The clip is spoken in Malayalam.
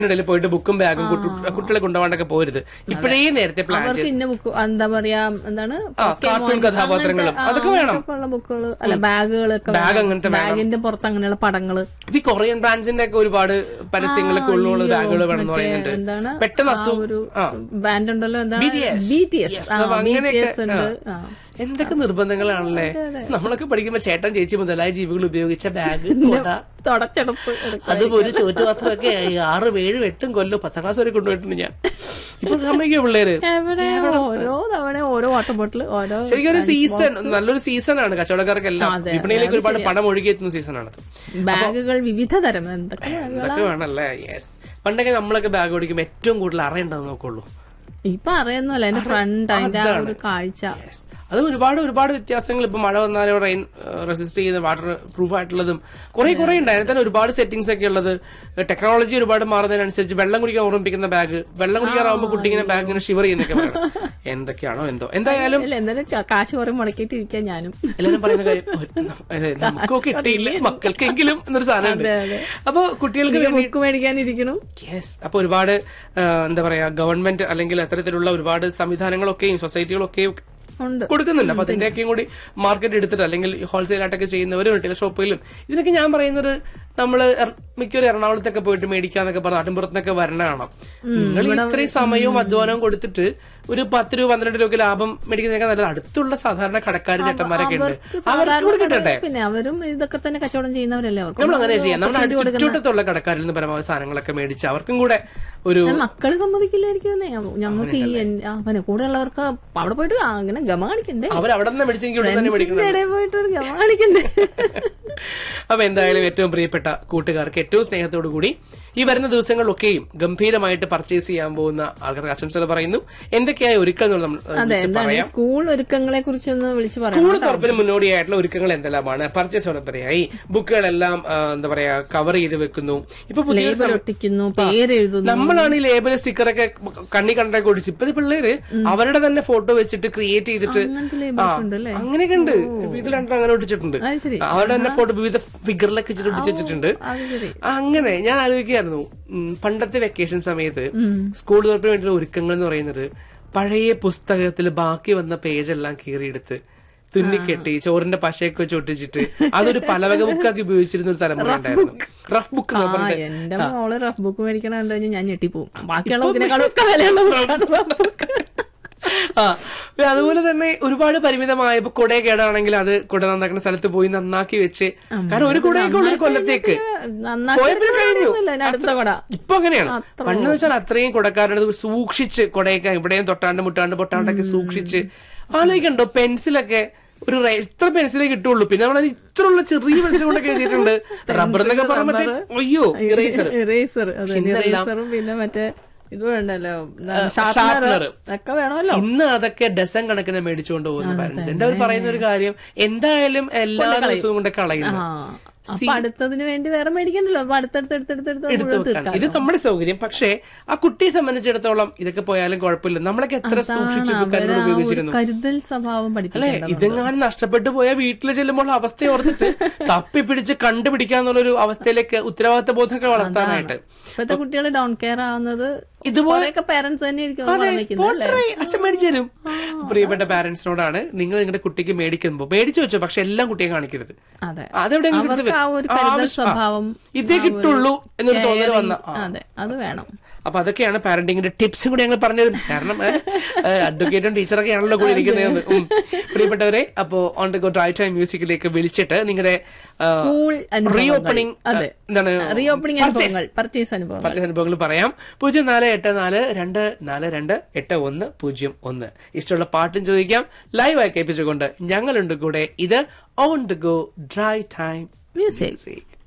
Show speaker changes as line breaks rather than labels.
ഇടയിൽ പോയിട്ട് ബുക്കും ബാഗും കുട്ടികളെ കൊണ്ടുപോകാണ്ടൊക്കെ പോരുത് ഇപ്പോഴേ നേരത്തെ പ്ലാൻ
അവർക്ക് ഇന്ന ബുക്ക് എന്താ പറയാ എന്താണ്
കാർട്ടൂൺ കഥാപാത്രങ്ങളും അതൊക്കെ വേണം
ഉള്ള ബുക്കുകൾ അല്ല ബാഗുകളൊക്കെ
ബാഗ് അങ്ങനത്തെ
ബാഗിന്റെ പുറത്ത് അങ്ങനെയുള്ള പടങ്ങള്
ഇപ്പൊ ഈ കൊറിയൻ ബ്രാൻഡ്സിന്റെ ഒക്കെ ഒരുപാട് പരസ്യങ്ങളൊക്കെ ഉള്ള ബാഗുകൾ വേണമെന്ന് പറയുന്നുണ്ട്
എന്താണ്
പെട്ടെന്ന്
ആ
അസു
ഒരു
ആ
ബാൻഡ് ഉണ്ടല്ലോ എന്താണ്
BTS.
B T S
Yes, അപ്പൊ അങ്ങനെയൊക്കെ,
ഉണ്ട്
ആ. എന്തൊക്കെ നിർബന്ധങ്ങളാണല്ലേ നമ്മളൊക്കെ പഠിക്കുമ്പോ ചേട്ടൻ ചേച്ചി മുതലായ ജീവികൾ ഉപയോഗിച്ച ബാഗ് കൊട
തുടച്ചെടുപ്പ് എടുക്ക.
അതും ഒരു ചോറ്റുപാത്രമൊക്കെ ആയി ആറും ഏഴും എട്ടും കൊല്ലം പത്താം ക്ലാസ് വരെ കൊണ്ടുപോയിട്ടുണ്ട് ഞാൻ ഇപ്പൊ സമ്മതിക്കോ പിള്ളേര്
എവിടെ ഓരോ തവണ ഓരോ വാട്ടർ ബോട്ടിൽ ഓരോ
ശരിക്കും ഒരു സീസൺ നല്ലൊരു സീസണാണ് കച്ചവടക്കാർക്കെല്ലാം
അതെ,
വിപണിയിലേക്ക് ഒരുപാട് പണം ഒഴുകിയെത്തുന്ന സീസണാണ്
ബാഗുകൾ വിവിധ തരം എന്തൊക്കെ
എന്തൊക്കെ വേണല്ലേ യെസ് പണ്ടൊക്കെ നമ്മളൊക്കെ ബാഗ് ഓടിക്കുമ്പോ ഏറ്റവും കൂടുതൽ അറിയേണ്ടത് നോക്കുള്ളൂ
ഇപ്പൊ അറിയുന്നല്ല അതിന്റെ ഫ്രണ്ട് അതിന്റെ ആ ഒരു കാഴ്ച
Yes. അത് ഒരുപാട് ഒരുപാട് വ്യത്യാസങ്ങൾ ഇപ്പൊ മഴ വന്നാലും റെയിൻ റെസിസ്റ്റ് ചെയ്യുന്ന വാട്ടർ പ്രൂഫ് ആയിട്ടുള്ളതും കുറെ കുറെ ഉണ്ട് അതിന് തന്നെ ഒരുപാട് സെറ്റിംഗ്സ് ഒക്കെ ഉള്ളത് ടെക്നോളജി ഒരുപാട് മാറുന്നതിനനുസരിച്ച് വെള്ളം കുടിക്കാൻ ഓർമ്മിപ്പിക്കുന്ന ബാഗ് വെള്ളം കുടിക്കാറാവുമ്പോൾ കുട്ടി ഇങ്ങനെ ബാഗ് ഇങ്ങനെ ഷിവർ ചെയ്യുന്നൊക്കെ വേണം എന്തൊക്കെയാണോ എന്തോ എന്തായാലും
ഇല്ല, എന്തായാലും ച- കാശ് കുറെ മുടക്കിയിട്ടിരിക്കാൻ ഞാനും
എല്ലാവരും പറയുന്ന കാര്യം "ഓ, അതെ, നമുക്കൊക്കെ കിട്ടിയില്ല മക്കൾക്കെങ്കിലും എന്നൊരു സാധനം ഉണ്ട് അപ്പൊ കുട്ടികൾക്ക് വേണ്ടി
ബുക്ക് മേടിക്കാനിരിക്കണം
യെസ് അപ്പൊ ഒരുപാട് ആ, എന്താ പറയാ ഗവൺമെന്റ് അല്ലെങ്കിൽ അത്തരത്തിലുള്ള ഒരുപാട് സംവിധാനങ്ങളൊക്കെയും സൊസൈറ്റികളൊക്കെയും
ഉണ്ട്
കൊടുക്കുന്നുണ്ട് അപ്പൊ അതിന്റെയൊക്കെയും കൂടി മാർക്കറ്റ് എടുത്തിട്ട് അല്ലെങ്കിൽ ഹോൾസെയിൽ ആയിട്ടൊക്കെ ചെയ്യുന്നവർ റീറ്റെയിൽ ഷോപ്പുകളിലും ഇതിനൊക്കെ ഞാൻ പറയുന്നത് നമ്മള് എറ- മിക്കവരും എറണാകുളത്തൊക്കെ പോയിട്ട് മേടിക്കാന്നൊക്കെ പറഞ്ഞ നാട്ടിൻപുറത്തുനിന്നൊക്കെ വരണ കാണാം നിങ്ങൾ ഇത്രയും സമയവും അധ്വാനവും കൊടുത്തിട്ട് ഒരു പത്ത് രൂപ പന്ത്രണ്ട് രൂപ ലാഭം മേടിക്കുന്നതിനൊക്കെ നല്ലത് അടുത്തുള്ള സാധാരണ കടക്കാർ ചേട്ടന്മാരൊക്കെ ഉണ്ട്
അവർക്ക്
അവർക്ക് കൂടെ കിട്ടട്ടെ
സാധാരണ പിന്നെ അവരും ഇതൊക്കെ തന്നെ കച്ചവടം ചെയ്യുന്നവരല്ലേ അവർക്ക്
നമ്മൾ അങ്ങനെ ചെയ്യാം നമ്മുടെ ചുറ്റുവട്ടത്തുള്ള കടക്കാരിൽ നിന്ന് പരമാവധി സാധനങ്ങളൊക്കെ മേടിച്ച് അവർക്കും കൂടെ ഒരു
മക്കള് സമ്മതിക്കില്ലായിരിക്കും ഞങ്ങൾക്ക് ഈ എൻ- ആ, പിന്നെ കൂടെ ഉള്ളവർക്ക് അവിടെ പോയിട്ട് ആ, അങ്ങനെ ഗമ കാണിക്കണ്ടേ
അവർ അവിടെ നിന്ന് മേടിച്ചെങ്കിൽ ഇവിടെ തന്നെ മേടിക്കണം
ഇതിന്റെ ഇടയിൽ പോയിട്ട് ഒരു ഗമ കാണിക്കണ്ടേ
അപ്പൊ എന്തായാലും ഏറ്റവും പ്രിയപ്പെട്ട കൂട്ടുകാർക്ക് ഏറ്റവും സ്നേഹത്തോടു കൂടി ഈ വരുന്ന ദിവസങ്ങളിലൊക്കെയും ഗംഭീരമായിട്ട് പർച്ചേസ് ചെയ്യാൻ പോകുന്ന ആൾക്കാർക്ക് ആശംസകൾ പറയുന്നു എന്തൊക്കെയായ ഒരുക്കൾ എന്നുള്ളത് നമ്മൾ ഏഹ്,
അതെ
വിളിച്ച്
എന്താണ് ഈ
പറയാം
സ്കൂൾ ഒരുക്കങ്ങളെ കുറിച്ചൊന്ന് വിളിച്ചു പറയാം
സ്കൂൾ തുറപ്പിന് മുന്നോടിയായിട്ടുള്ള ഒരുക്കങ്ങൾ എന്തെല്ലാമാണ് പർച്ചേസ് ഉടമ്പടിയായി ബുക്കുകളെല്ലാം ആ, എന്താ പറയാ കവർ ചെയ്ത് വെക്കുന്നു ഇപ്പൊ പുതിയ
ലേബൽ ഒട്ടിക്കുന്നു പേര് എഴുതുന്നു
നമ്മളാണ് ഈ ലേബൽ സ്റ്റിക്കറൊക്കെ കണ്ണി കണ്ടൊക്കെ ഒടിച്ച് ഇപ്പത്തെ പിള്ളേര് അവരുടെ തന്നെ ഫോട്ടോ വെച്ചിട്ട് ക്രിയേറ്റ് ചെയ്തിട്ട്
അങ്ങനത്തെ
ആ,
ലേബൽ ഉണ്ട് അല്ലേ
അങ്ങനെയൊക്കെ ഉണ്ട് വീട്ടിൽ രണ്ടും അങ്ങനെ ഒട്ടിച്ചിട്ടുണ്ട്
അത് ശരി
അവരുടെ തന്നെ ഫോട്ടോ വിവിധ ഫിഗറിലൊക്കെ വെച്ചിട്ട് ഒട്ടിച്ച് വെച്ചിട്ടുണ്ട്
അത് ശരി
അങ്ങനെ ഞാൻ ആലോചിക്കായിരുന്നു ഉം, പണ്ടത്തെ വെക്കേഷൻ സമയത്ത് സ്കൂൾ തുറപ്പിന് വേണ്ടിയുള്ള ഒരുക്കങ്ങൾ എന്ന് പറയുന്നത് പഴയ പുസ്തകത്തിൽ ബാക്കി വന്ന പേജെല്ലാം കീറിയെടുത്ത് തുന്നിക്കെട്ടി ചോറിന്റെ പശയൊക്കെ വെച്ച് ഒട്ടിച്ചിട്ട് അതൊരു പലവക ബുക്കാക്കി ഉപയോഗിച്ചിരുന്ന ഒരു തലമുറ ഉണ്ടായിരുന്നു റഫ് ബുക്ക് എന്ന്
ആ
പറഞ്ഞിട്ട്
എന്റെ മോള് റഫ് ബുക്ക് മേടിക്കണം എന്താ കഴിഞ്ഞാൽ ഞാൻ ഞെട്ടിപ്പോവും ബാക്കിയുള്ള ബുക്കിനേക്കാളും ഒക്കെ വിലയുള്ള ബുക്കാണ് റഫ് ബുക്ക്
ആ പിന്നെ അതുപോലെ തന്നെ ഒരുപാട് പരിമിതമായ ഇപ്പൊ കുട കേടാണെങ്കിൽ അത് കുട നന്നാക്കുന്ന സ്ഥലത്ത് പോയി നന്നാക്കി വെച്ച് കാരണം ഒരു കുടയൊക്കെ ഉള്ളു ഒരു കൊല്ലത്തേക്ക് പോയപ്പോഴും കഴിഞ്ഞു
നന്നാക്കി അടുത്ത കൊട
ഇപ്പൊ അങ്ങനെയാണ് പണ്ട് വെച്ചാൽ അത്രയും കുടക്കാരുടെ അടുത്ത് സൂക്ഷിച്ച് കുടയൊക്കെ ഇവിടെയും തൊട്ടാണ്ട് മുട്ടാണ്ട് പൊട്ടാണ്ടൊക്കെ സൂക്ഷിച്ച് ആലോചിക്കണ്ടോ പെൻസിലൊക്കെ ഒരു റേ- ഇത്ര പെൻസിലേ കിട്ടുള്ളൂ പിന്നെ നമ്മൾ ഇത്ര ഉള്ള ചെറിയ പെൻസിൽ കൊണ്ടൊക്കെ എഴുതിയിട്ടുണ്ട് റബ്ബർ എന്നൊക്കെ പറഞ്ഞ മറ്റേ അയ്യോ ഇറേസർ
ഇറേസർ അതെ
ഇന്നെല്ലാം-
ഇറേസറും പിന്നെ മറ്റേ ഇത് വേണ്ടല്ലോ
sharpener.
ഷാർപ്പനർ ഒക്കെ വേണമല്ലോ
ഇന്ന് അതൊക്കെ ഡസൻ കണക്കിന് മേടിച്ചുകൊണ്ട് പോകുന്ന പാരന്റ്സ് എന്റെ അവർ പറയുന്ന ഒരു കാര്യം എന്തായാലും എല്ലാ ദിവസവും കൊണ്ട് കളയുന്നു
ആ അപ്പൊ അടുത്തതിന് വേണ്ടി വേറെ മേടിക്കണ്ടല്ലോ അപ്പൊ അടുത്തടുത്തടുത്തടുത്ത്
എടുത്തു വെക്കാൻ ഇത് നമ്മുടെ സൗകര്യം പക്ഷേ ആ കുട്ടിയെ സംബന്ധിച്ചിടത്തോളം ഇതൊക്കെ പോയാലും കുഴപ്പമില്ല നമ്മളൊക്കെ എത്ര സൂക്ഷിച്ചു കരുതൽ ഉപയോഗിച്ചിരുന്നു
കരുതൽ സ്വഭാവം
അല്ലെ
പഠിപ്പിക്കണം
ഇതെങ്ങാനും നഷ്ടപ്പെട്ടു പോയാൽ വീട്ടിൽ ചെല്ലുമ്പോൾ അവസ്ഥ ഓർത്തിട്ട് തപ്പി പിടിച്ച് കണ്ടുപിടിക്കാന്നുള്ള ഒരു അവസ്ഥയിലേക്ക് ഉത്തരവാദിത്ത ബോധമൊക്കെ വളർത്താനായിട്ട്
ഇപ്പത്തെ കുട്ടികൾ ഡൗൺ കെയർ ആവുന്നത്
ഇതുപോലെ
ഇതുപോലെയൊക്കെ പേരന്റ്സ് തന്നെ ആയിരിക്കും
അതെ,
നിർമ്മിക്കുന്നത് അല്ലേ
പോട്ടെ, അച്ഛൻ മേടിച്ചു തരും പ്രിയപ്പെട്ട പാരന്റ്സിനോടാണ് നിങ്ങൾ നിങ്ങളുടെ കുട്ടിക്ക് മേടിക്കുമ്പോ മേടിച്ചു വെച്ചോ പക്ഷെ എല്ലാം കുട്ടിയെ കാണിക്കരുത്
അതെ
അതെവിടെയെങ്കിലും എടുത്ത്
അവർക്ക് ആ
വെക്ക്.
ഒരു കരുതൽ
ആവശ്യം- ആ,
സ്വഭാവം
ഇതേ കിട്ടുള്ളൂ എന്നൊരു തോന്നൽ വന്ന ആ.
അതെ അത് വേണം
അപ്പൊ അതൊക്കെയാണ് പാരന്റിങ്ങിന്റെ ടിപ്സും കൂടി ഞങ്ങൾ പറഞ്ഞത് കാരണം അഡ്വക്കേറ്റും ടീച്ചറൊക്കെ ആണല്ലോ കൂടി ഇരിക്കുന്നത് ഉം. പ്രിയപ്പെട്ടവരെ അപ്പോ on the go drive time മ്യൂസിക്കിലേക്ക് വിളിച്ചിട്ട് നിങ്ങളുടെ
സ്കൂൾ
റീ ഓപ്പണിംഗ്
അതെ
എന്താണ്
റീ ഓപ്പണിംഗ് അനുഭവങ്ങൾ പർച്ചേസ് അനുഭവങ്ങൾ
പർച്ചേസ് അനുഭവങ്ങൾ പറയാം പൂജ്യം നാല് എട്ട് നാല് രണ്ട് നാല് രണ്ട് എട്ട് ഒന്ന് പൂജ്യം ഒന്ന് ഇഷ്ടമുള്ള പാട്ടും ചോദിക്കാം ലൈവായി കേൾപ്പിച്ചുകൊണ്ട് ഞങ്ങളുണ്ട് കൂടെ ഇത് on the go drive time
music
music